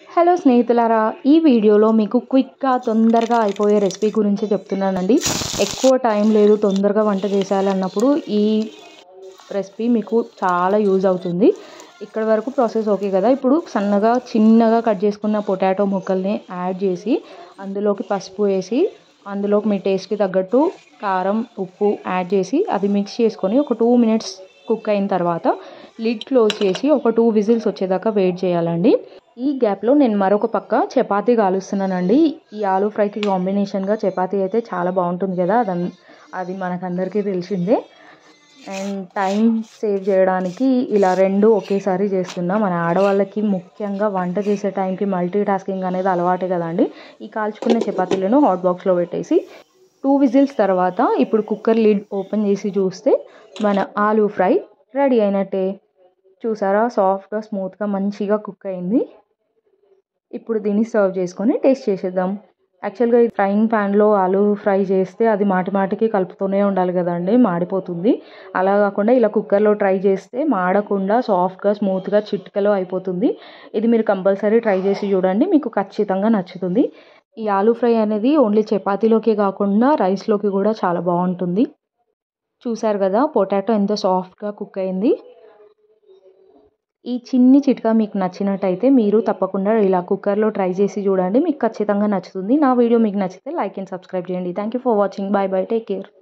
hello స్నేహితులారా ఈ వీడియోలో మీకు క్విక్గా తొందరగా అయిపోయే రెసిపీ గురించి చెప్తున్నానండి ఎక్కువ టైం లేదు తొందరగా వంట చేసేయాలన్నప్పుడు ఈ రెసిపీ మీకు చాలా యూజ్ అవుతుంది ఇక్కడ వరకు ప్రాసెస్ ఓకే కదా ఇప్పుడు సన్నగా చిన్నగా కట్ చేసుకున్న పొటాటో ముక్కల్ని యాడ్ చేసి అందులోకి పసుపు వేసి అందులోకి మీ టేస్ట్కి తగ్గట్టు కారం ఉప్పు యాడ్ చేసి అది మిక్స్ చేసుకొని ఒక టూ మినిట్స్ కుక్ అయిన తర్వాత లిడ్ క్లోజ్ చేసి ఒక టూ విజిల్స్ వచ్చేదాకా వెయిట్ చేయాలండి ఈ గ్యాప్లో నేను మరొక పక్క చపాతీ కాలుస్తున్నానండి ఈ ఆలూ ఫ్రైకి కాంబినేషన్గా చపాతీ అయితే చాలా బాగుంటుంది కదా అది అది మనకందరికీ తెలిసిందే అండ్ టైం సేవ్ చేయడానికి ఇలా రెండు ఒకేసారి చేస్తున్నా మన ఆడవాళ్ళకి ముఖ్యంగా వంట చేసే టైంకి మల్టీ టాస్కింగ్ అనేది అలవాటే కదండి ఈ కాల్చుకున్న చపాతీలను హాట్ బాక్స్లో పెట్టేసి టూ విజిల్స్ తర్వాత ఇప్పుడు కుక్కర్ లిడ్ ఓపెన్ చేసి చూస్తే మన ఆలూ ఫ్రై రెడీ అయినట్టే చూసారా సాఫ్ట్గా స్మూత్గా మంచిగా కుక్ అయింది ఇప్పుడు దీన్ని సర్వ్ చేసుకొని టేస్ట్ చేసేద్దాం యాక్చువల్గా ఈ ఫ్రైయింగ్ ప్యాన్లో ఆలూ ఫ్రై చేస్తే అది మాటి మాటికి కలుపుతూనే ఉండాలి కదండి మాడిపోతుంది అలా కాకుండా ఇలా కుక్కర్లో ట్రై చేస్తే మాడకుండా సాఫ్ట్గా స్మూత్గా చిట్కలో అయిపోతుంది ఇది మీరు కంపల్సరీ ట్రై చేసి చూడండి మీకు ఖచ్చితంగా నచ్చుతుంది ఈ ఆలూ ఫ్రై అనేది ఓన్లీ చపాతీలోకే కాకుండా రైస్లోకి కూడా చాలా బాగుంటుంది చూసారు కదా పొటాటో ఎంత సాఫ్ట్గా కుక్ అయింది ఈ చిన్ని చిట్కా మీకు నచ్చినట్టయితే మీరు తప్పకుండా ఇలా కుక్కర్లో ట్రై చేసి చూడండి మీకు ఖచ్చితంగా నచ్చుతుంది నా వీడియో మీకు నచ్చితే లైక్ అండ్ సబ్స్క్రైబ్ చేయండి thank you for watching bye bye take care